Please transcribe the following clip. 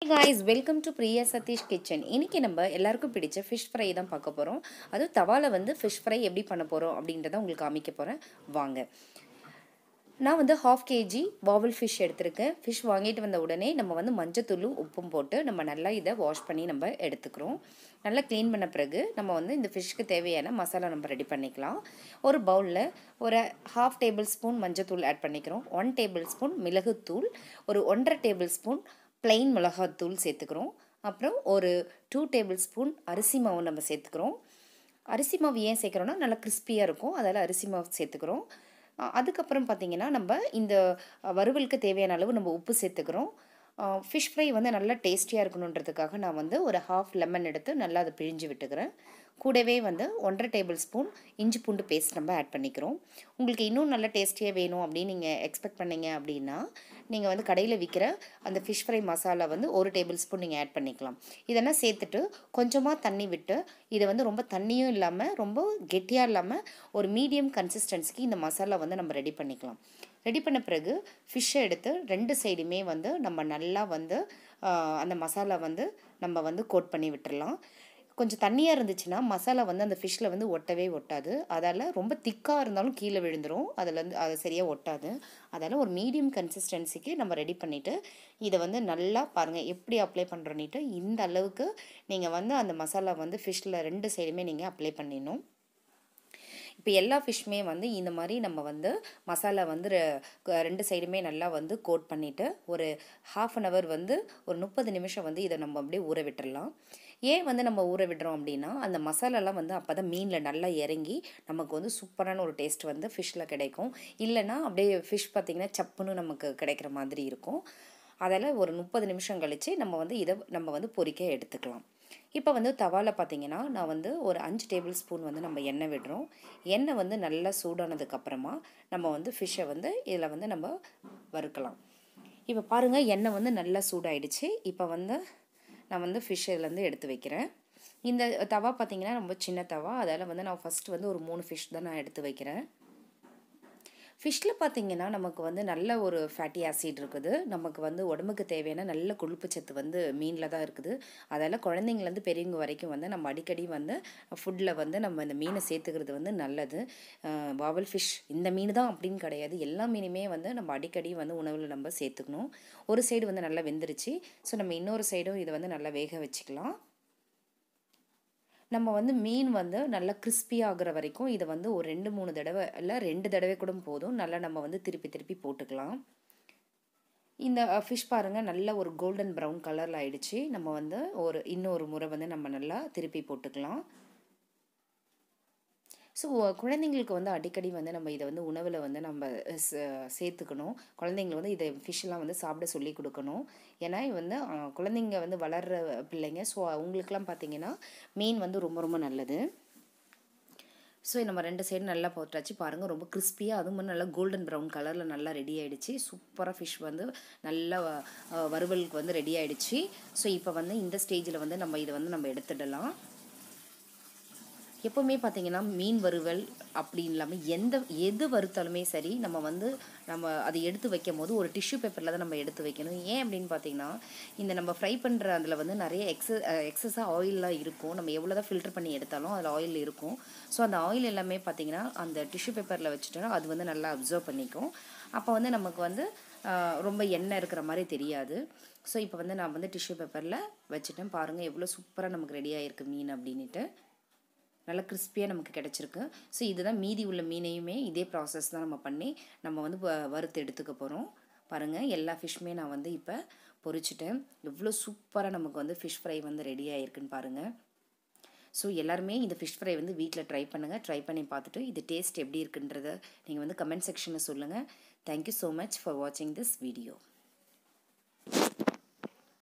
guys welcome to Priya Satish kitchen இன்றைக்கி நம்ம எல்லாருக்கும் பிடிச்ச ஃபிஷ் ஃப்ரை தான் பார்க்க போகிறோம் அதுவும் தவாவில் வந்து ஃபிஷ் ஃப்ரை எப்படி பண்ண போகிறோம் அப்படின்றத உங்களுக்கு காமிக்க போகிறேன் வாங்க நான் வந்து ஹாஃப் கேஜி வாவல் ஃபிஷ் எடுத்திருக்கேன் ஃபிஷ் வாங்கிட்டு வந்த உடனே நம்ம வந்து மஞ்சத்தூளும் உப்பும் போட்டு நம்ம நல்லா இதை வாஷ் பண்ணி நம்ம எடுத்துக்கிறோம் நல்லா க்ளீன் பண்ண பிறகு நம்ம வந்து இந்த ஃபிஷ்க்கு தேவையான மசாலா நம்ம ரெடி பண்ணிக்கலாம் ஒரு பவுலில் ஒரு ஹாஃப் டேபிள் ஸ்பூன் மஞ்சத்தூள் ஆட் பண்ணிக்கிறோம் ஒன் டேபிள் ஸ்பூன் மிளகுத்தூள் ஒரு ஒன்றரை டேபிள் ஸ்பூன் பிளெயின் மிளகாத்தூள் சேர்த்துக்கிறோம் அப்புறம் ஒரு டூ டேபிள் ஸ்பூன் அரிசி மாவு நம்ம சேர்த்துக்கிறோம் அரிசி மாவு ஏன் சேர்க்குறோன்னா நல்லா கிறிஸ்பியாக இருக்கும் அதில் அரிசி மாவு சேர்த்துக்கிறோம் அதுக்கப்புறம் பார்த்திங்கன்னா நம்ம இந்த வறுவலுக்கு தேவையான அளவு நம்ம உப்பு சேர்த்துக்கிறோம் ஃபிஷ் ஃப்ரை வந்து நல்லா டேஸ்டியாக இருக்கணுன்றதுக்காக நான் வந்து ஒரு ஹாஃப் லெமன் எடுத்து நல்லா அதை பிழிஞ்சு விட்டுக்கிறேன் கூடவே வந்து ஒன்றரை டேபிள் ஸ்பூன் இஞ்சி பூண்டு பேஸ்ட் நம்ம ஆட் பண்ணிக்கிறோம் உங்களுக்கு இன்னும் நல்ல டேஸ்டியாக வேணும் அப்படின்னு நீங்கள் எக்ஸ்பெக்ட் பண்ணீங்க அப்படின்னா நீங்கள் வந்து கடையில் விற்கிற அந்த ஃபிஷ் ஃப்ரை மசாலா வந்து ஒரு டேபிள் ஸ்பூன் நீங்கள் ஆட் பண்ணிக்கலாம் இதெல்லாம் சேர்த்துட்டு கொஞ்சமாக தண்ணி விட்டு இதை வந்து ரொம்ப தண்ணியும் இல்லாமல் ரொம்ப கெட்டியாக இல்லாமல் ஒரு மீடியம் கன்சிஸ்டன்சிக்கு இந்த மசாலா வந்து நம்ம ரெடி பண்ணிக்கலாம் ரெடி பண்ண பிறகு ஃபிஷ்ஷை எடுத்து ரெண்டு சைடுமே வந்து நம்ம நல்லா வந்து அந்த மசாலா வந்து நம்ம வந்து கோட் பண்ணி விட்டுறலாம் கொஞ்சம் தண்ணியாக இருந்துச்சுன்னா மசாலா வந்து அந்த ஃபிஷ்ஷில் வந்து ஒட்டவே ஒட்டாது அதால் ரொம்ப திக்காக இருந்தாலும் கீழே விழுந்துடும் அதில் வந்து அது சரியாக ஒட்டாது அதால் ஒரு மீடியம் கன்சிஸ்டன்சிக்கு நம்ம ரெடி பண்ணிவிட்டு இதை வந்து நல்லா பாருங்கள் எப்படி அப்ளை பண்ணுறோன்னிட்டு இந்த அளவுக்கு நீங்கள் வந்து அந்த மசாலா வந்து ஃபிஷ்ஷில் ரெண்டு சைடுமே நீங்கள் அப்ளை பண்ணிடணும் இப்போ எல்லா ஃபிஷ்மே வந்து இந்த மாதிரி நம்ம வந்து மசாலா வந்து ரெண்டு சைடுமே நல்லா வந்து கோட் பண்ணிவிட்டு ஒரு ஹாஃப் அன் ஹவர் வந்து ஒரு முப்பது நிமிஷம் வந்து இதை நம்ம அப்படியே ஊற விட்டுடலாம் ஏன் வந்து நம்ம ஊற விடுறோம் அப்படின்னா அந்த மசாலாலாம் வந்து அப்போ தான் மீனில் நல்லா இறங்கி நமக்கு வந்து சூப்பரான ஒரு டேஸ்ட் வந்து ஃபிஷ்ஷில் கிடைக்கும் இல்லைன்னா அப்படியே ஃபிஷ் பார்த்திங்கன்னா சப்புன்னு நமக்கு கிடைக்கிற மாதிரி இருக்கும் அதில் ஒரு முப்பது நிமிஷம் கழித்து நம்ம வந்து இதை நம்ம வந்து பொறிக்க எடுத்துக்கலாம் இப்போ வந்து தவாவில் பார்த்தீங்கன்னா நான் வந்து ஒரு அஞ்சு டேபிள் ஸ்பூன் வந்து நம்ம எண்ணெய் விடுறோம் எண்ணெய் வந்து நல்லா சூடானதுக்கப்புறமா நம்ம வந்து ஃபிஷ்ஷை வந்து இதில் வந்து நம்ம வறுக்கலாம் இப்போ பாருங்கள் எண்ணெய் வந்து நல்லா சூடாயிடுச்சு இப்போ வந்து நான் வந்து ஃபிஷ் இதுலேருந்து எடுத்து வைக்கிறேன் இந்த தவா பார்த்திங்கன்னா ரொம்ப சின்ன தவா அதால் வந்து நான் ஃபஸ்ட்டு வந்து ஒரு மூணு ஃபிஷ் தான் நான் எடுத்து வைக்கிறேன் ஃபிஷ்ஷில் பார்த்திங்கன்னா நமக்கு வந்து நல்ல ஒரு ஃபேட்டி ஆசிட் இருக்குது நமக்கு வந்து உடம்புக்கு தேவையான நல்ல கொழுப்பு சத்து வந்து மீனில் தான் இருக்குது அதால் குழந்தைங்கலேருந்து பெரியவங்க வரைக்கும் வந்து நம்ம அடிக்கடி வந்து ஃபுட்டில் வந்து நம்ம இந்த மீனை சேர்த்துக்கிறது வந்து நல்லது வாவல் ஃபிஷ் இந்த மீன் தான் அப்படின்னு கிடையாது எல்லா மீனுமே வந்து நம்ம அடிக்கடி வந்து உணவில் நம்ம சேர்த்துக்கணும் ஒரு சைடு வந்து நல்லா வெந்துருச்சு ஸோ நம்ம இன்னொரு சைடும் இதை வந்து நல்லா வேக வச்சுக்கலாம் நம்ம வந்து மீன் வந்து நல்லா கிறிஸ்பி ஆகிற வரைக்கும் இதை வந்து ஒரு ரெண்டு மூணு தடவை இல்லை ரெண்டு தடவை கூட போதும் நல்லா நம்ம வந்து திருப்பி திருப்பி போட்டுக்கலாம் இந்த ஃபிஷ் பாருங்கள் நல்ல ஒரு கோல்டன் ப்ரௌன் கலரில் ஆயிடுச்சு நம்ம வந்து ஒரு இன்னொரு முறை வந்து நம்ம நல்லா திருப்பி போட்டுக்கலாம் ஸோ குழந்தைங்களுக்கு வந்து அடிக்கடி வந்து நம்ம இதை வந்து உணவில் வந்து நம்ம சேர்த்துக்கணும் குழந்தைங்களை வந்து இதை ஃபிஷ்ஷெலாம் வந்து சாப்பிட சொல்லி கொடுக்கணும் ஏன்னா வந்து குழந்தைங்க வந்து வளர்கிற பிள்ளைங்க ஸோ அவங்களுக்குலாம் பார்த்திங்கன்னா மீன் வந்து ரொம்ப ரொம்ப நல்லது ஸோ நம்ம ரெண்டு சைடு நல்லா போட்டாச்சு பாருங்கள் ரொம்ப கிறிஸ்பியாக அதுவும் நல்லா கோல்டன் ப்ரௌன் கலரில் நல்லா ரெடி ஆகிடுச்சு சூப்பராக ஃபிஷ் வந்து நல்லா வறுவலுக்கு வந்து ரெடி ஆகிடுச்சு ஸோ இப்போ வந்து இந்த ஸ்டேஜில் வந்து நம்ம இதை வந்து நம்ம எடுத்துடலாம் எப்போவுமே பார்த்தீங்கன்னா மீன் வறுவல் அப்படின்னு இல்லாமல் எந்த எது வறுத்தாலுமே சரி நம்ம வந்து நம்ம அதை எடுத்து வைக்கும் போது ஒரு டிஷ்யூ பேப்பரில் தான் நம்ம எடுத்து வைக்கணும் ஏன் அப்படின்னு பார்த்தீங்கன்னா இந்த நம்ம ஃப்ரை பண்ணுற அதில் வந்து நிறைய எக்ஸ எக்ஸஸாக ஆயிலெலாம் இருக்கும் நம்ம எவ்வளோ தான் ஃபில்டர் பண்ணி எடுத்தாலும் அதில் ஆயில் இருக்கும் ஸோ அந்த ஆயில் எல்லாமே பார்த்திங்கன்னா அந்த டிஷ்யூ பேப்பரில் வச்சுட்டோன்னா அது வந்து நல்லா அப்சர்வ் பண்ணிக்கும் அப்போ வந்து நமக்கு வந்து ரொம்ப எண்ணெய் இருக்கிற மாதிரி தெரியாது ஸோ இப்போ வந்து நான் வந்து டிஷ்யூ பேப்பரில் வச்சுட்டேன் பாருங்கள் எவ்வளோ சூப்பராக நமக்கு ரெடி ஆகிருக்கு மீன் அப்படின்ட்டு நல்லா கிறிஸ்பியாக நமக்கு கிடச்சிருக்கு ஸோ இதுதான் மீதி உள்ள மீனையுமே இதே ப்ராசஸ் தான் நம்ம பண்ணி நம்ம வந்து வறுத்து எடுத்துக்க போகிறோம் பாருங்கள் எல்லா ஃபிஷ்மே நான் வந்து இப்போ பொரிச்சிட்டேன் எவ்வளோ சூப்பராக நமக்கு வந்து ஃபிஷ் ஃப்ரை வந்து ரெடி ஆகிருக்குன்னு பாருங்கள் ஸோ எல்லாருமே இந்த ஃபிஷ் ஃப்ரை வந்து வீட்டில் ட்ரை பண்ணுங்கள் ட்ரை பண்ணி பார்த்துட்டு இது டேஸ்ட் எப்படி இருக்குன்றத நீங்கள் வந்து கமெண்ட் செக்ஷனில் சொல்லுங்கள் தேங்க்யூ ஸோ மச் ஃபார் வாட்சிங் திஸ் வீடியோ